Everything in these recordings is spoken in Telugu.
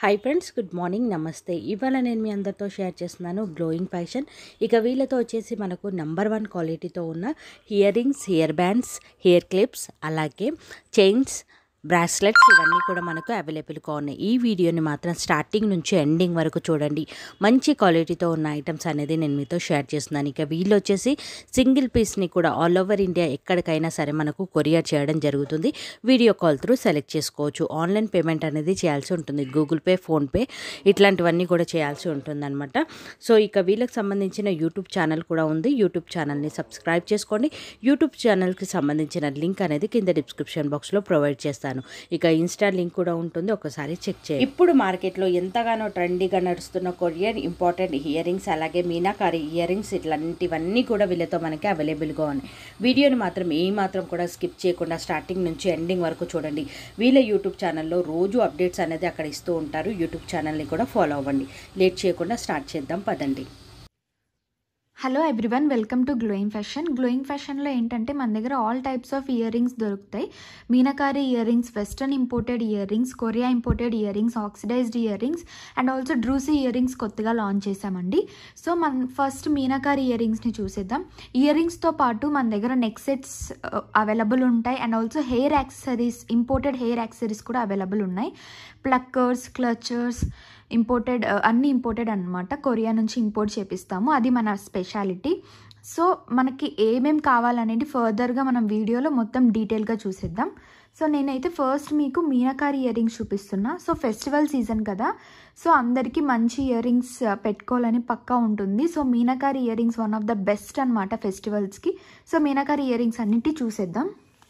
హాయ్ ఫ్రెండ్స్ గుడ్ మార్నింగ్ నమస్తే ఇవాళ నేను మీ అందరితో షేర్ చేస్తున్నాను గ్లోయింగ్ ఫ్యాషన్ ఇక వీళ్ళతో వచ్చేసి మనకు నంబర్ వన్ క్వాలిటీతో ఉన్న ear rings ear bands hair clips అలాగే చైన్స్ బ్రాస్లెట్స్ ఇవన్నీ కూడా మనకు అవైలబుల్గా ఉన్నాయి ఈ వీడియోని మాత్రం స్టార్టింగ్ నుంచి ఎండింగ్ వరకు చూడండి మంచి క్వాలిటీతో ఉన్న ఐటమ్స్ అనేది నేను మీతో షేర్ చేస్తున్నాను ఇక వీళ్ళు వచ్చేసి సింగిల్ పీస్ని కూడా ఆల్ ఓవర్ ఇండియా ఎక్కడికైనా సరే మనకు కొరియర్ చేయడం జరుగుతుంది వీడియో కాల్ త్రూ సెలెక్ట్ చేసుకోవచ్చు ఆన్లైన్ పేమెంట్ అనేది చేయాల్సి ఉంటుంది గూగుల్ పే ఫోన్పే ఇట్లాంటివన్నీ కూడా చేయాల్సి ఉంటుంది అనమాట సో ఇక వీళ్ళకి సంబంధించిన యూట్యూబ్ ఛానల్ కూడా ఉంది యూట్యూబ్ ఛానల్ని సబ్స్క్రైబ్ చేసుకోండి యూట్యూబ్ ఛానల్కి సంబంధించిన లింక్ అనేది కింద డిస్క్రిప్షన్ బాక్స్లో ప్రొవైడ్ చేస్తాను ఇక ఇన్స్టా లింక్ కూడా ఉంటుంది ఒకసారి చెక్ చేయండి ఇప్పుడు మార్కెట్లో ఎంతగానో ట్రెండీగా నడుస్తున్న కొరియన్ ఇంపార్టెంట్ ఇయర్ రింగ్స్ అలాగే మీనాకారి ఇయర్ రింగ్స్ ఇట్లాంటివన్నీ కూడా వీళ్ళతో మనకి అవైలబుల్గా ఉన్నాయి వీడియోని మాత్రం ఏ మాత్రం కూడా స్కిప్ చేయకుండా స్టార్టింగ్ నుంచి ఎండింగ్ వరకు చూడండి వీళ్ళ యూట్యూబ్ ఛానల్లో రోజు అప్డేట్స్ అనేది అక్కడ ఇస్తూ ఉంటారు యూట్యూబ్ ఛానల్ని కూడా ఫాలో అవ్వండి లేట్ చేయకుండా స్టార్ట్ చేద్దాం పదండి hello everyone welcome to glowing fashion glowing ఫ్యాషన్లో ఏంటంటే మన దగ్గర all types of ear rings దొరుకుతాయి meenakari ear rings western imported ear rings Korea imported ear rings oxidised ear rings and also drusy ear rings కొత్తగా లాంచ్ చేశామండి సో మన ఫస్ట్ మీనకారి ఇయర్ రింగ్స్ని చూసేద్దాం ఇయర్ రింగ్స్తో పాటు మన దగ్గర నెక్ సెట్స్ అవైలబుల్ ఉంటాయి and also hair accessories imported hair accessories కూడా అవైలబుల్ ఉన్నాయి ప్లక్కర్స్ క్లచర్స్ ఇంపోర్టెడ్ అన్ని ఇంపోర్టెడ్ అనమాట కొరియా నుంచి ఇంపోర్ట్ చేపిస్తాము అది మన స్పెషాలిటీ సో మనకి ఏమేం కావాలనేది ఫర్దర్గా మనం వీడియోలో మొత్తం డీటెయిల్గా చూసేద్దాం సో నేనైతే ఫస్ట్ మీకు మీనకారి ఇయర్ రింగ్స్ చూపిస్తున్నా సో ఫెస్టివల్ సీజన్ కదా సో అందరికీ మంచి ఇయర్ రింగ్స్ పెట్టుకోవాలని పక్కా ఉంటుంది so meenakari ear rings one of the best అనమాట ఫెస్టివల్స్కి సో మీనకారి ఇయర్ రింగ్స్ అన్నిటి చూసేద్దాం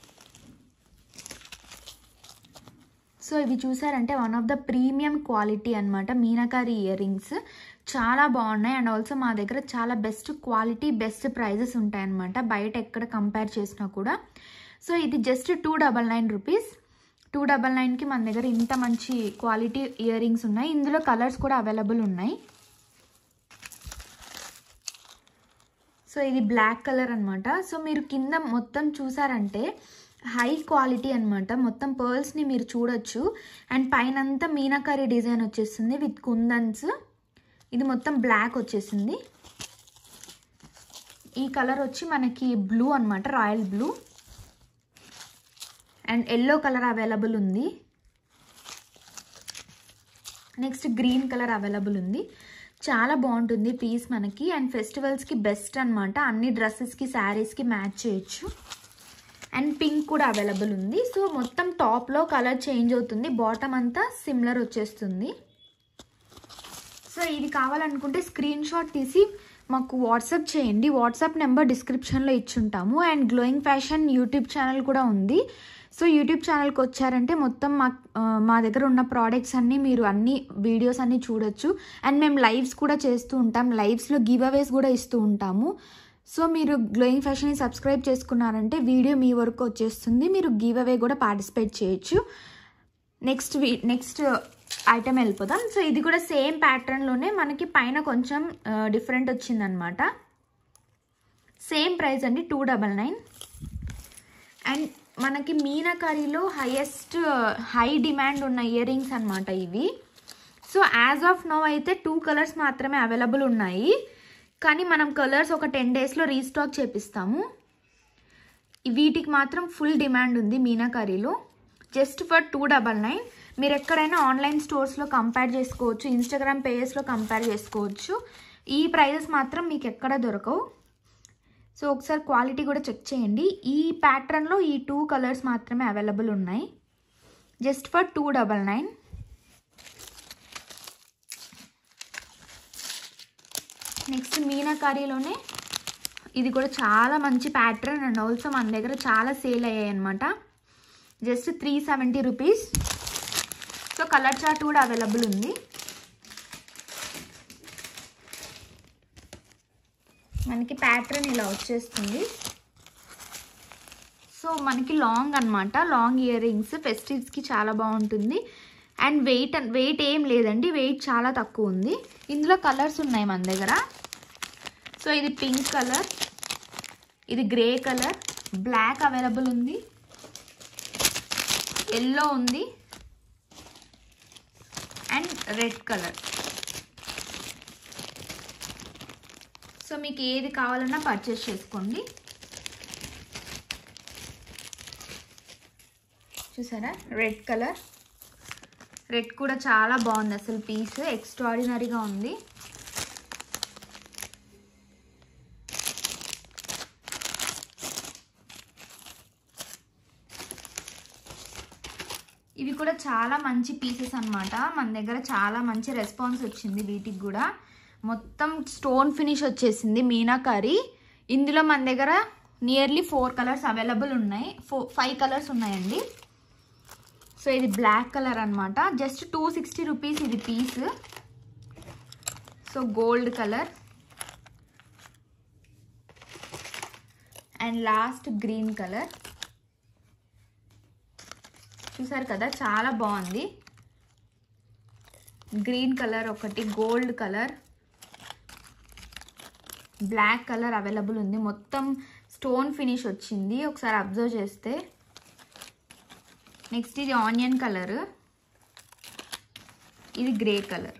సో ఇవి చూసారంటే one of the premium quality అనమాట మీనకారి ఇయర్ రింగ్స్ చాలా బాగున్నాయి అండ్ ఆల్సో మా దగ్గర చాలా బెస్ట్ క్వాలిటీ బెస్ట్ ప్రైజెస్ ఉంటాయన్నమాట బయట ఎక్కడ కంపేర్ చేసినా కూడా సో ఇది just two double nine rupees two double నైన్కి మన దగ్గర ఇంత మంచి క్వాలిటీ ఇయర్ రింగ్స్ ఉన్నాయి ఇందులో కలర్స్ కూడా అవైలబుల్ ఉన్నాయి సో ఇది బ్లాక్ కలర్ అనమాట సో మీరు కింద మొత్తం చూసారంటే హై క్వాలిటీ అనమాట మొత్తం పర్ల్స్ని మీరు చూడొచ్చు అండ్ పైనంతా మీనాకారి డిజైన్ వచ్చేస్తుంది విత్ కుందన్స్ ఇది మొత్తం బ్లాక్ వచ్చేసింది ఈ కలర్ వచ్చి మనకి బ్లూ అనమాట royal blue and yellow colour available ఉంది నెక్స్ట్ గ్రీన్ కలర్ అవైలబుల్ ఉంది చాలా బాగుంటుంది పీస్ మనకి అండ్ ఫెస్టివల్స్కి బెస్ట్ అనమాట అన్ని డ్రెస్సెస్కి శారీస్కి మ్యాచ్ చేయొచ్చు అండ్ పింక్ కూడా అవైలబుల్ ఉంది సో మొత్తం టాప్లో కలర్ చేంజ్ అవుతుంది బాటమ్ అంతా సిమిలర్ వచ్చేస్తుంది సో ఇది కావాలనుకుంటే స్క్రీన్ షాట్ తీసి మాకు వాట్సాప్ చేయండి వాట్సాప్ నెంబర్ డిస్క్రిప్షన్లో ఇచ్చుంటాము and glowing fashion YouTube channel కూడా ఉంది సో యూట్యూబ్ ఛానల్కి వచ్చారంటే మొత్తం మా మా దగ్గర ఉన్న ప్రోడక్ట్స్ అన్నీ మీరు అన్ని వీడియోస్ అన్నీ చూడొచ్చు అండ్ మేము లైవ్స్ కూడా చేస్తూ ఉంటాం లైవ్స్లో గివ్ అవేస్ కూడా ఇస్తూ ఉంటాము సో మీరు గ్లోయింగ్ ఫ్యాషన్ని సబ్స్క్రైబ్ చేసుకున్నారంటే వీడియో మీ వరకు వచ్చేస్తుంది మీరు గివ్ అవే కూడా పార్టిసిపేట్ చేయొచ్చు నెక్స్ట్ వీ నెక్స్ట్ ఐటమ్ వెళ్ళిపోదాం సో ఇది కూడా సేమ్ ప్యాటర్న్లోనే మనకి పైన కొంచెం డిఫరెంట్ వచ్చిందనమాట సేమ్ ప్రైస్ అండి టూ డబల్ నైన్ అండ్ మనకి మీనకారిలో హైయెస్ట్ హై డిమాండ్ ఉన్న ఇయర్ రింగ్స్ అనమాట ఇవి సో యాజ్ ఆఫ్ నో అయితే టూ కలర్స్ మాత్రమే అవైలబుల్ ఉన్నాయి కానీ మనం కలర్స్ ఒక టెన్ డేస్లో రీస్టాక్ చేపిస్తాము వీటికి మాత్రం ఫుల్ డిమాండ్ ఉంది మీనాకారీలో just for two double nine మీరు ఎక్కడైనా ఆన్లైన్ స్టోర్స్లో కంపేర్ చేసుకోవచ్చు ఇన్స్టాగ్రామ్ పేజెస్లో కంపేర్ చేసుకోవచ్చు ఈ ప్రైజెస్ మాత్రం మీకు ఎక్కడ దొరకవు సో ఒకసారి క్వాలిటీ కూడా చెక్ చేయండి ఈ ప్యాటర్న్లో ఈ టూ కలర్స్ మాత్రమే అవైలబుల్ ఉన్నాయి just for two double nine next మీనాకారీలోనే ఇది కూడా చాలా మంచి ప్యాటర్న్ అండ్ ఆల్సో మన దగ్గర చాలా సేల్ అయ్యాయి అనమాట just three seventy rupees so colour chart కూడా అవైలబుల్ ఉంది మనకి ప్యాటర్న్ ఇలా వచ్చేస్తుంది సో మనకి లాంగ్ అనమాట లాంగ్ ఇయర్ రింగ్స్ ఫెస్టివ్స్కి చాలా బాగుంటుంది అండ్ వెయిట్ వెయిట్ ఏం లేదండి వెయిట్ చాలా తక్కువ ఉంది ఇందులో కలర్స్ ఉన్నాయి మన దగ్గర సో ఇది పింక్ కలర్ ఇది గ్రే కలర్ బ్లాక్ అవైలబుల్ ఉంది ఎల్లో ఉంది అండ్ రెడ్ కలర్ సో మీకు ఏది కావాలన్నా పర్చేస్ చేసుకోండి చూసారా రెడ్ కలర్ రెడ్ కూడా చాలా బాగుంది అసలు పీస్ ఎక్స్ట్రాడినరీగా ఉంది ఇవి కూడా చాలా మంచి పీసెస్ అన్నమాట మన దగ్గర చాలా మంచి రెస్పాన్స్ వచ్చింది వీటికి కూడా మొత్తం స్టోన్ ఫినిష్ వచ్చేసింది మీనాకారి ఇందులో మన దగ్గర నియర్లీ ఫోర్ కలర్స్ అవైలబుల్ ఉన్నాయి ఫోర్ ఫైవ్ కలర్స్ ఉన్నాయండి సో ఇది బ్లాక్ కలర్ అన్నమాట జస్ట్ టూ సిక్స్టీ రూపీస్ ఇది piece so gold colour and last green colour చూసారు కదా చాలా బాగుంది గ్రీన్ కలర్ ఒకటి gold colour black colour available ఉంది మొత్తం స్టోన్ ఫినిష్ వచ్చింది ఒకసారి అబ్జర్వ్ చేస్తే నెక్స్ట్ ఇది ఆనియన్ కలర్ ఇది గ్రే కలర్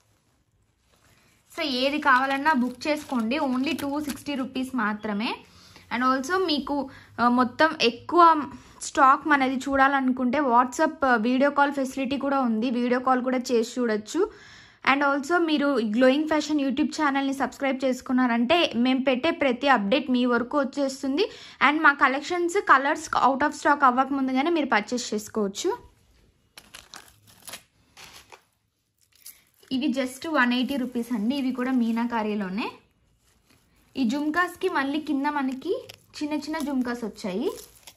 సో ఏది కావాలన్నా బుక్ చేసుకోండి ఓన్లీ టూ సిక్స్టీ రూపీస్ మాత్రమే అండ్ ఆల్సో మీకు ఆ, మొత్తం ఎక్కువ స్టాక్ మనది చూడాలనుకుంటే వాట్సాప్ వీడియో కాల్ ఫెసిలిటీ కూడా ఉంది వీడియో కాల్ కూడా చేసి చూడొచ్చు అండ్ ఆల్సో మీరు గ్లోయింగ్ ఫ్యాషన్ యూట్యూబ్ ఛానల్ని సబ్స్క్రైబ్ చేసుకున్నారంటే మేము పెట్టే ప్రతి అప్డేట్ మీ వరకు వచ్చేస్తుంది అండ్ మా collections colours out of stock అవ్వక ముందుగానే మీరు పర్చేస్ చేసుకోవచ్చు ఇవి జస్ట్ వన్ ఎయిటీ రూపీస్ అండి ఇవి కూడా మీనాకారీలోనే ఈ జుమ్కాస్కి మళ్ళీ కింద మనకి చిన్న చిన్న జుమ్కాస్ వచ్చాయి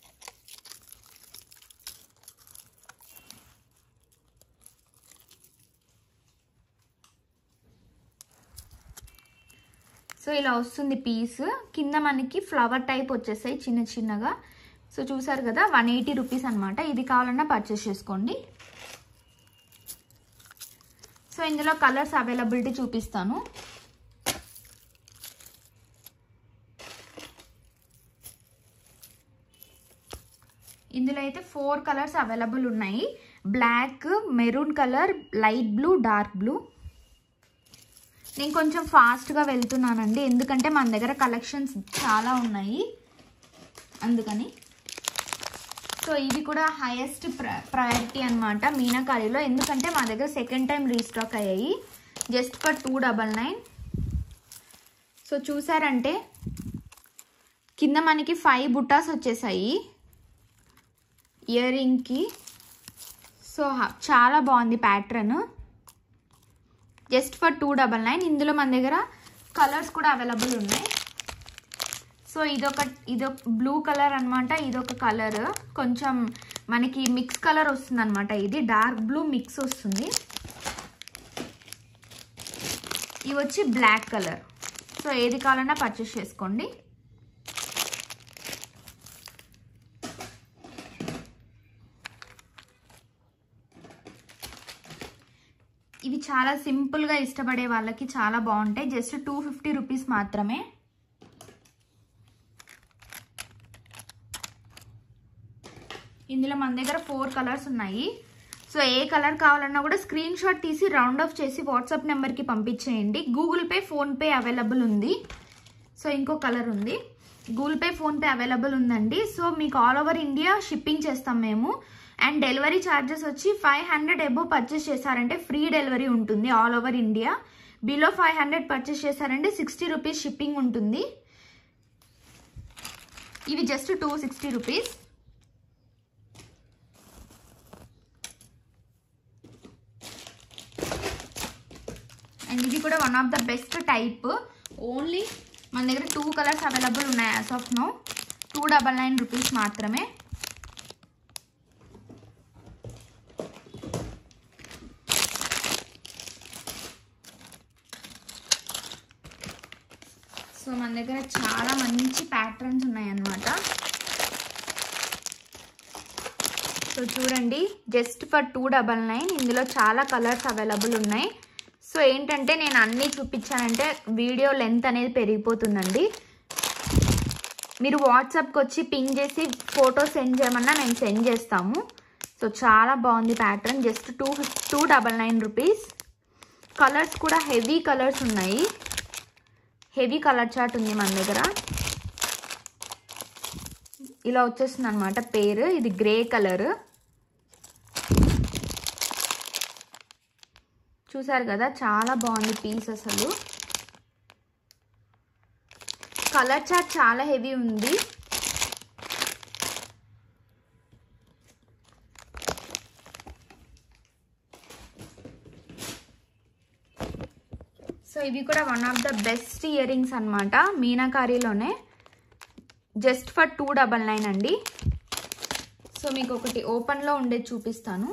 సో ఇలా వస్తుంది పీస్ కింద మనకి ఫ్లవర్ టైప్ వచ్చేసాయి చిన్న చిన్నగా సో చూసారు కదా వన్ ఎయిటీ రూపీస్ అనమాట ఇది కావాలన్నా పర్చేస్ చేసుకోండి సో ఇందులో కలర్స్ అవైలబిలిటీ చూపిస్తాను ఇందులో అయితే ఫోర్ కలర్స్ అవైలబుల్ ఉన్నాయి black maroon colour light blue dark blue నేను కొంచెం ఫాస్ట్గా వెళ్తున్నానండి ఎందుకంటే మన దగ్గర కలెక్షన్స్ చాలా ఉన్నాయి అందుకని సో ఇవి కూడా హైయెస్ట్ ప్రయారిటీ అనమాట మీనాకారీలో ఎందుకంటే మా దగ్గర సెకండ్ టైం రీస్టాక్ అయ్యాయి just for two double nine so చూసారంటే కింద మనకి ఫైవ్ బుట్టాస్ వచ్చేసాయి ఇయర్ రింగ్కి సో హ- చాలా బాగుంది pattern just for two double nine ఇందులో మన దగ్గర కలర్స్ కూడా అవైలబుల్ ఉన్నాయి సో ఇదొక ఇదొక బ్లూ కలర్ అనమాట ఇదొక కలర్ కొంచెం మనకి మిక్స్ కలర్ వస్తుంది అనమాట ఇది డార్క్ బ్లూ మిక్స్ వస్తుంది ఇవి వచ్చి బ్లాక్ కలర్ సో ఏది కావాలన్నా పర్చేస్ చేసుకోండి ఇవి చాలా సింపుల్గా ఇష్టపడే వాళ్ళకి చాలా బాగుంటాయి జస్ట్ టూ ఫిఫ్టీ రూపీస్ మాత్రమే ఇందులో మన దగ్గర ఫోర్ కలర్స్ ఉన్నాయి సో ఏ కలర్ కావాలన్నా కూడా స్క్రీన్ షాట్ తీసి రౌండ్ ఆఫ్ చేసి వాట్సాప్ నెంబర్కి పంపించేయండి గూగుల్ పే ఫోన్పే అవైలబుల్ ఉంది సో ఇంకో కలర్ ఉంది గూగుల్ పే ఫోన్పే అవైలబుల్ ఉందండి సో మీకు ఆల్ ఓవర్ ఇండియా షిప్పింగ్ చేస్తాం మేము అండ్ డెలివరీ ఛార్జెస్ వచ్చి ఫైవ్ హండ్రెడ్ ఎబో పర్చేస్ చేశారంటే ఫ్రీ డెలివరీ ఉంటుంది all over India below five hundred purchase చేశారంటే సిక్స్టీ రూపీస్ షిప్పింగ్ ఉంటుంది ఇవి just two sixty rupees and ఇది కూడా one of the best type only మన దగ్గర టూ కలర్స్ అవైలబుల్ ఉన్నాయి as of now two double nine rupees మాత్రమే సో మన దగ్గర చాలా మంచి ప్యాటర్న్స్ ఉన్నాయన్నమాట సో చూడండి just for two double nine ఇందులో చాలా కలర్స్ అవైలబుల్ ఉన్నాయి సో ఏంటంటే నేను అన్నీ చూపించానంటే వీడియో లెంత్ అనేది పెరిగిపోతుందండి మీరు వాట్సాప్కి వచ్చి పింగ్ చేసి ఫోటో సెండ్ చేయమన్నా మేము సెండ్ చేస్తాము సో చాలా బాగుంది pattern just two two double nine rupees colours కూడా హెవీ కలర్స్ ఉన్నాయి హెవీ కలర్ చార్ట్ ఉంది మన దగ్గర ఇలా వచ్చేస్తుంది అనమాట పేరు ఇది గ్రే కలర్ చూసారు కదా చాలా బాగుంది పీస్ అసలు కలర్ చార్ట్ చాలా హెవీ ఉంది సో ఇవి కూడా one of the best ear rings అనమాట మీనాకారీలోనే just for two double nine అండి సో మీకు ఒకటి ఓపెన్లో ఉండేది చూపిస్తాను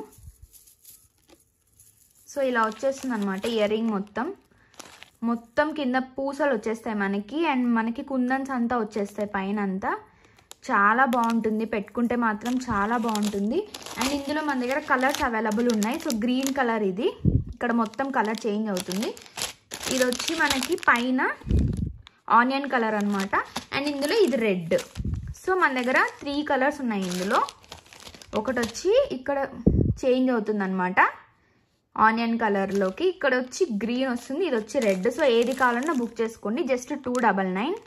సో ఇలా వచ్చేస్తుంది అనమాట ఇయర్ రింగ్ మొత్తం మొత్తం కింద పూసలు వచ్చేస్తాయి మనకి అండ్ మనకి కుందన్స్ అంతా వచ్చేస్తాయి పైన అంతా చాలా బాగుంటుంది పెట్టుకుంటే మాత్రం చాలా బాగుంటుంది అండ్ ఇందులో మన దగ్గర కలర్స్ అవైలబుల్ ఉన్నాయి సో గ్రీన్ కలర్ ఇది ఇక్కడ మొత్తం కలర్ చేంజ్ అవుతుంది ఇది వచ్చి మనకి పైన ఆనియన్ కలర్ అనమాట అండ్ ఇందులో ఇది రెడ్ సో మన దగ్గర త్రీ కలర్స్ ఉన్నాయి ఇందులో ఒకటి వచ్చి ఇక్కడ చేంజ్ అవుతుంది అనమాట ఆనియన్ కలర్లోకి ఇక్కడ వచ్చి గ్రీన్ వస్తుంది ఇది వచ్చి రెడ్ సో ఏది కావాలన్నా బుక్ చేసుకోండి జస్ట్ టూ డబల్ నైన్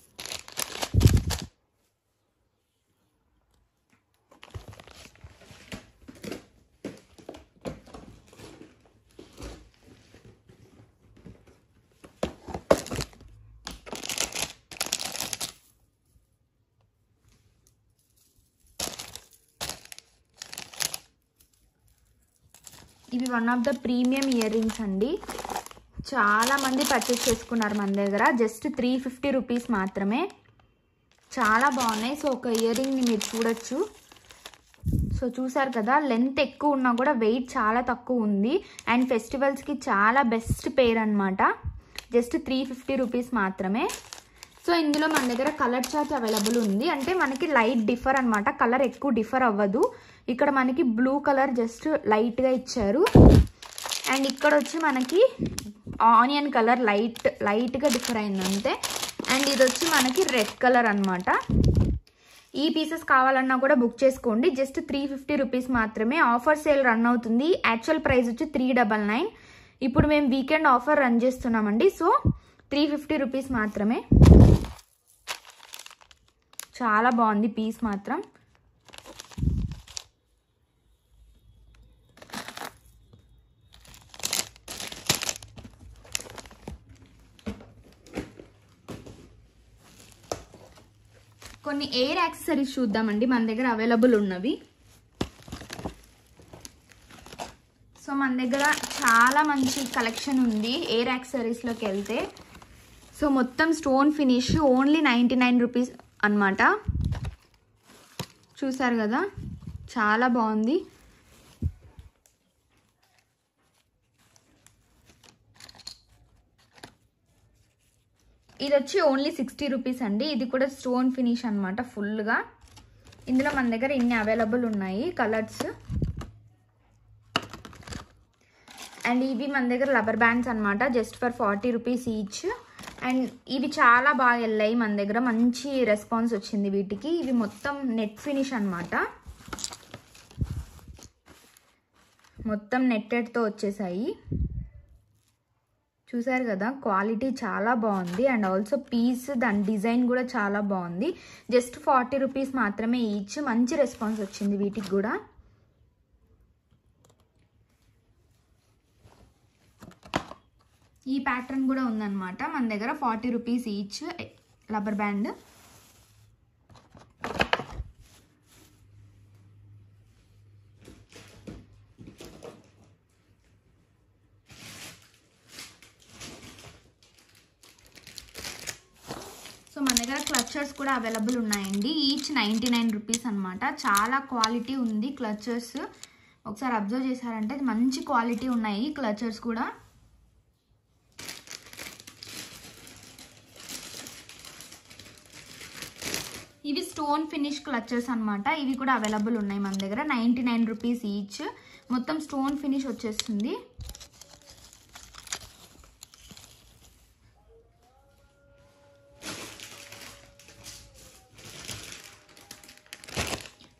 ఇవి one of the premium ear rings అండి చాలా మంది పర్చేస్ చేసుకున్నారు మన దగ్గర జస్ట్ త్రీ ఫిఫ్టీ రూపీస్ మాత్రమే చాలా బాగున్నాయి సో ఒక ఇయర్ రింగ్ని మీరు చూడొచ్చు సో చూసారు కదా లెంత్ ఎక్కువ ఉన్నా కూడా వెయిట్ చాలా తక్కువ ఉంది అండ్ ఫెస్టివల్స్కి చాలా బెస్ట్ పేర్ అనమాట జస్ట్ త్రీ ఫిఫ్టీ రూపీస్ మాత్రమే సో ఇందులో మన దగ్గర కలర్ చార్ట్ అవైలబుల్ ఉంది అంటే మనకి లైట్ డిఫర్ అనమాట కలర్ ఎక్కువ డిఫర్ అవ్వదు ఇక్కడ మనకి బ్లూ కలర్ జస్ట్ లైట్గా ఇచ్చారు అండ్ ఇక్కడ వచ్చి మనకి ఆనియన్ కలర్ లైట్ లైట్గా డిఫర్ అయింది అంతే అండ్ ఇది వచ్చి మనకి రెడ్ కలర్ అనమాట ఈ పీసెస్ కావాలన్నా కూడా బుక్ చేసుకోండి జస్ట్ త్రీ ఫిఫ్టీ రూపీస్ మాత్రమే ఆఫర్ సేల్ రన్ అవుతుంది యాక్చువల్ ప్రైస్ వచ్చి త్రీ డబల్ నైన్ ఇప్పుడు మేము వీకెండ్ ఆఫర్ రన్ చేస్తున్నామండి సో త్రీ ఫిఫ్టీ రూపీస్ మాత్రమే చాలా బాగుంది పీస్ మాత్రం కొన్ని ఎయిర్ యాక్సెసరీస్ చూద్దామండి మన దగ్గర అవైలబుల్ ఉన్నవి సో మన దగ్గర చాలా మంచి కలెక్షన్ ఉంది ఎయిర్ యాక్సెసరీస్లోకి వెళ్తే సో మొత్తం stone finish only ninety nine rupees అనమాట చూసారు కదా చాలా బాగుంది ఇది వచ్చి ఓన్లీ సిక్స్టీ రూపీస్ అండి ఇది కూడా స్టోన్ ఫినిష్ అనమాట ఫుల్గా ఇందులో మన దగ్గర ఇన్ని అవైలబుల్ ఉన్నాయి కలర్స్ అండ్ ఇవి మన దగ్గర రబ్బర్ బ్యాండ్స్ అనమాట just for forty rupees each and ఇవి చాలా బాగా వెళ్ళాయి మన దగ్గర మంచి రెస్పాన్స్ వచ్చింది వీటికి ఇవి మొత్తం నెట్ ఫినిష్ అనమాట మొత్తం నెట్టెడ్తో వచ్చేసాయి చూసారు కదా క్వాలిటీ చాలా బాగుంది అండ్ ఆల్సో పీస్ దాని డిజైన్ కూడా చాలా బాగుంది జస్ట్ ఫార్టీ రూపీస్ మాత్రమే ఈచ్ మంచి రెస్పాన్స్ వచ్చింది వీటికి కూడా ఈ ప్యాటర్న్ కూడా ఉందన్నమాట మన దగ్గర forty rupees each rubber band so మన దగ్గర క్లచర్స్ కూడా అవైలబుల్ ఉన్నాయండి ఈచ్ నైంటీ నైన్ రూపీస్ అనమాట చాలా క్వాలిటీ ఉంది క్లచర్స్ ఒకసారి అబ్జర్వ్ చేశారంటే మంచి క్వాలిటీ ఉన్నాయి క్లచర్స్ కూడా ఇవి స్టోన్ ఫినిష్ క్లచర్స్ అనమాట ఇవి కూడా అవైలబుల్ ఉన్నాయి మన దగ్గర నైంటీ నైన్ రూపీస్ ఈచ్ మొత్తం స్టోన్ ఫినిష్ వచ్చేస్తుంది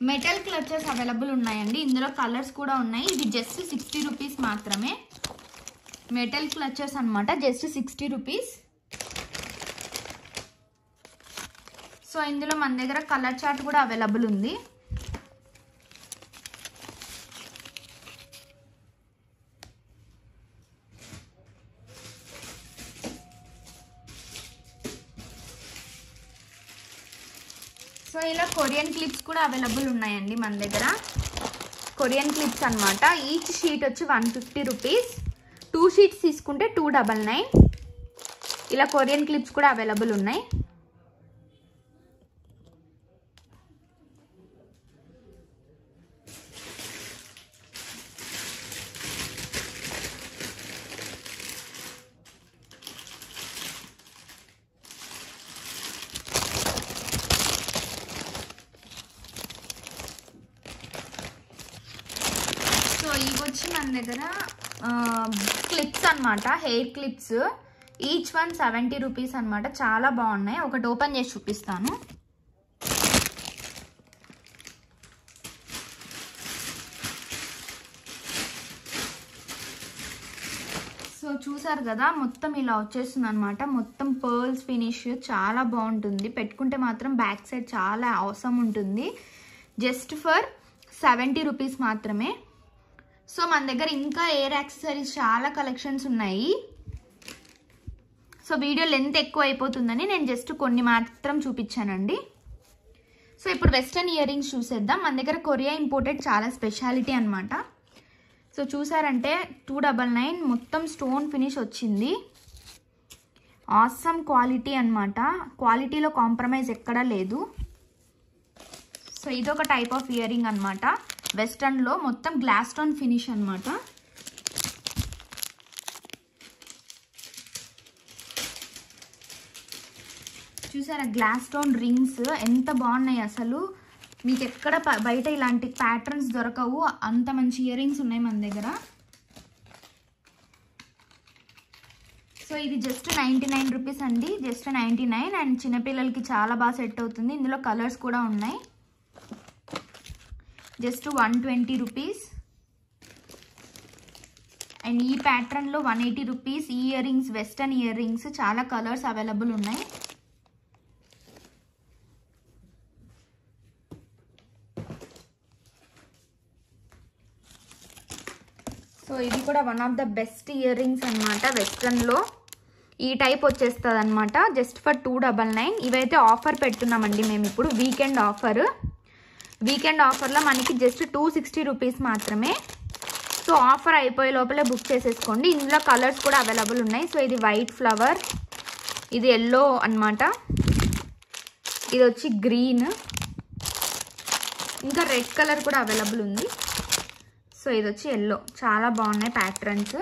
మెటల్ క్లచెస్ అవైలబుల్ ఉన్నాయండి ఇందులో కలర్స్ కూడా ఉన్నాయి ఇది జస్ట్ సిక్స్టీ రూపీస్ మాత్రమే మెటల్ క్లచెస్ అన్నమాట జస్ట్ సిక్స్టీ రూపీస్ సో ఇందులో మన దగ్గర కలర్ చార్ట్ కూడా అవైలబుల్ ఉంది సో ఇలా కొరియన్ క్లిప్స్ కూడా అవైలబుల్ ఉన్నాయండి మన దగ్గర కొరియన్ క్లిప్స్ అన్నమాట ఈచ్ షీట్ వచ్చి one fifty rupees two sheets తీసుకుంటే టూ డబల్ నైన్ ఇలా కొరియన్ క్లిప్స్ కూడా అవైలబుల్ ఉన్నాయి సో ఇవి వచ్చి మన దగ్గర క్లిప్స్ అన్నమాట hair clips each one seventy rupees అన్నమాట చాలా బాగున్నాయి ఒకటి ఓపెన్ చేసి చూపిస్తాను సో చూసారు కదా మొత్తం ఇలా వచ్చేస్తుంది అనమాట మొత్తం పర్ల్స్ ఫినిష్ చాలా బాగుంటుంది పెట్టుకుంటే మాత్రం బ్యాక్ సైడ్ చాలా అవసరం ఉంటుంది జస్ట్ ఫర్ సెవెంటీ రూపీస్ మాత్రమే సో మన దగ్గర ఇంకా ఎయిర్ యాక్సెసరీస్ చాలా కలెక్షన్స్ ఉన్నాయి సో వీడియో లెంత్ ఎక్కువ అయిపోతుందని నేను జస్ట్ కొన్ని మాత్రం చూపించానండి సో ఇప్పుడు వెస్టర్న్ ఇయర్ రింగ్స్ చూసేద్దాం మన దగ్గర కొరియా ఇంపోర్టెడ్ చాలా స్పెషాలిటీ అనమాట సో చూసారంటే టూ డబల్ నైన్ మొత్తం స్టోన్ ఫినిష్ వచ్చింది ఆసమ్ క్వాలిటీ అనమాట క్వాలిటీలో కాంప్రమైజ్ ఎక్కడా లేదు సో ఇదొక టైప్ ఆఫ్ ఇయర్ రింగ్ అనమాట వెస్టర్న్లో మొత్తం గ్లాస్ స్టోన్ ఫినిష్ అనమాట చూసారా గ్లాస్ స్టోన్ రింగ్స్ ఎంత బాగున్నాయి అసలు మీకు ఎక్కడ ప- బయట ఇలాంటి ప్యాటర్న్స్ దొరకవు అంత మంచి ఇయర్ రింగ్స్ ఉన్నాయి మన దగ్గర సో ఇది జస్ట్ నైంటీ నైన్ రూపీస్ అండి జస్ట్ నైంటీ నైన్ అండ్ చిన్నపిల్లలకి చాలా బాగా సెట్ అవుతుంది ఇందులో కలర్స్ కూడా ఉన్నాయి just one twenty rupees and ఈ ప్యాటర్న్లో వన్ ఎయిటీ రూపీస్ ఈ ear rings western ear rings చాలా కలర్స్ అవైలబుల్ ఉన్నాయి సో ఇది కూడా one of the best ear rings అనమాట వెస్ట్రన్లో ఈ టైప్ వచ్చేస్తుంది అనమాట just for two double nine ఇవైతే ఆఫర్ పెడుతున్నామండి మేము ఇప్పుడు వీకెండ్ ఆఫర్ వీకెండ్ ఆఫర్లో మనకి జస్ట్ టూ సిక్స్టీ రూపీస్ మాత్రమే సో ఆఫర్ అయిపోయే లోపలే బుక్ చేసేసుకోండి ఇందులో కలర్స్ కూడా అవైలబుల్ ఉన్నాయి సో ఇది వైట్ ఫ్లవర్ ఇది ఎల్లో అన్నమాట ఇది వచ్చి గ్రీన్ ఇంకా రెడ్ కలర్ కూడా అవైలబుల్ ఉంది సో ఇది వచ్చి ఎల్లో చాలా బాగున్నాయి ప్యాటర్న్స్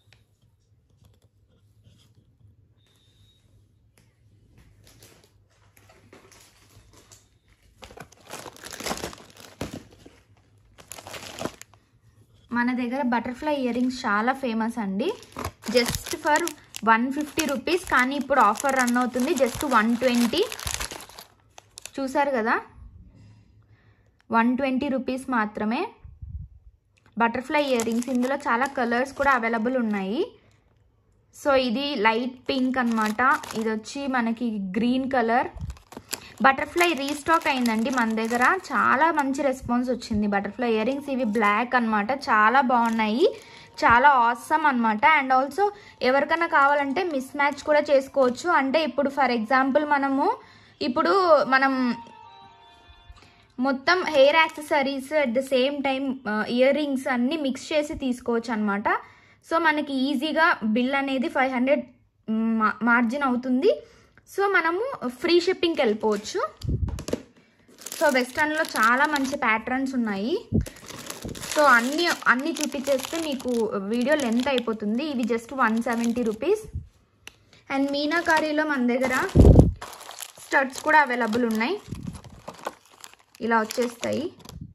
మన దగ్గర బటర్ఫ్లై ఇయర్ రింగ్స్ చాలా ఫేమస్ అండి just for one fifty rupees కానీ ఇప్పుడు ఆఫర్ రన్ అవుతుంది జస్ట్ వన్ ట్వంటీ చూసారు కదా వన్ ట్వంటీ రూపీస్ మాత్రమే బటర్ఫ్లై ఇయర్ రింగ్స్ ఇందులో చాలా కలర్స్ కూడా అవైలబుల్ ఉన్నాయి సో ఇది లైట్ పింక్ అన్నమాట ఇది వచ్చి మనకి గ్రీన్ కలర్ బటర్ఫ్లై రీస్టాక్ అయిందండి మన దగ్గర చాలా మంచి రెస్పాన్స్ వచ్చింది బటర్ఫ్లై ఇయర్ రింగ్స్ ఇవి బ్లాక్ అన్నమాట చాలా బాగున్నాయి చాలా ఆసమ్ అన్నమాట అండ్ ఆల్సో ఎవరికైనా కావాలంటే మిస్ మ్యాచ్ కూడా చేసుకోవచ్చు అంటే ఇప్పుడు ఫర్ ఎగ్జాంపుల్ మనము ఇప్పుడు మనం మొత్తం hair accessories at the same time ear rings అన్నీ మిక్స్ చేసి తీసుకోవచ్చు అనమాట సో మనకి ఈజీగా బిల్ అనేది ఫైవ్ హండ్రెడ్ మార్జిన్ అవుతుంది సో మనము ఫ్రీ షిప్పింగ్కి వెళ్ళిపోవచ్చు సో వెస్టర్న్లో చాలా మంచి ప్యాటర్న్స్ ఉన్నాయి సో అన్ని అన్ని చూపించేస్తే మీకు వీడియో లెంత్ అయిపోతుంది ఇవి just one seventy rupees and మీనాకారీలో మన దగ్గర స్టడ్స్ కూడా అవైలబుల్ ఉన్నాయి ఇలా వచ్చేస్తాయి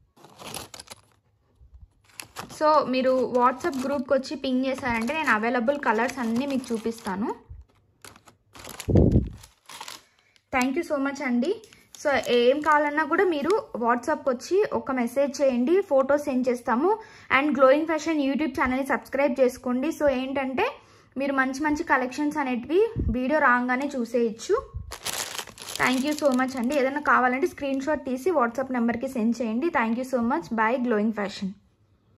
సో మీరు వాట్సాప్ గ్రూప్కి వచ్చి పింగ్ చేశారంటే నేను అవైలబుల్ కలర్స్ అన్నీ మీకు చూపిస్తాను థ్యాంక్ యూ సో మచ్ అండి సో ఏం కావాలన్నా కూడా మీరు వాట్సాప్ వచ్చి ఒక మెసేజ్ చేయండి ఫోటో సెండ్ చేస్తాము అండ్ గ్లోయింగ్ ఫ్యాషన్ యూట్యూబ్ ఛానల్ని సబ్స్క్రైబ్ చేసుకోండి సో ఏంటంటే మీరు మంచి మంచి కలెక్షన్స్ అనేటివి వీడియో రాగానే చూసేయచ్చు థ్యాంక్ యూ సో మచ్ అండి ఏదైనా కావాలంటే స్క్రీన్ షాట్ తీసి వాట్సాప్ నెంబర్కి సెండ్ చేయండి thank you so much bye glowing fashion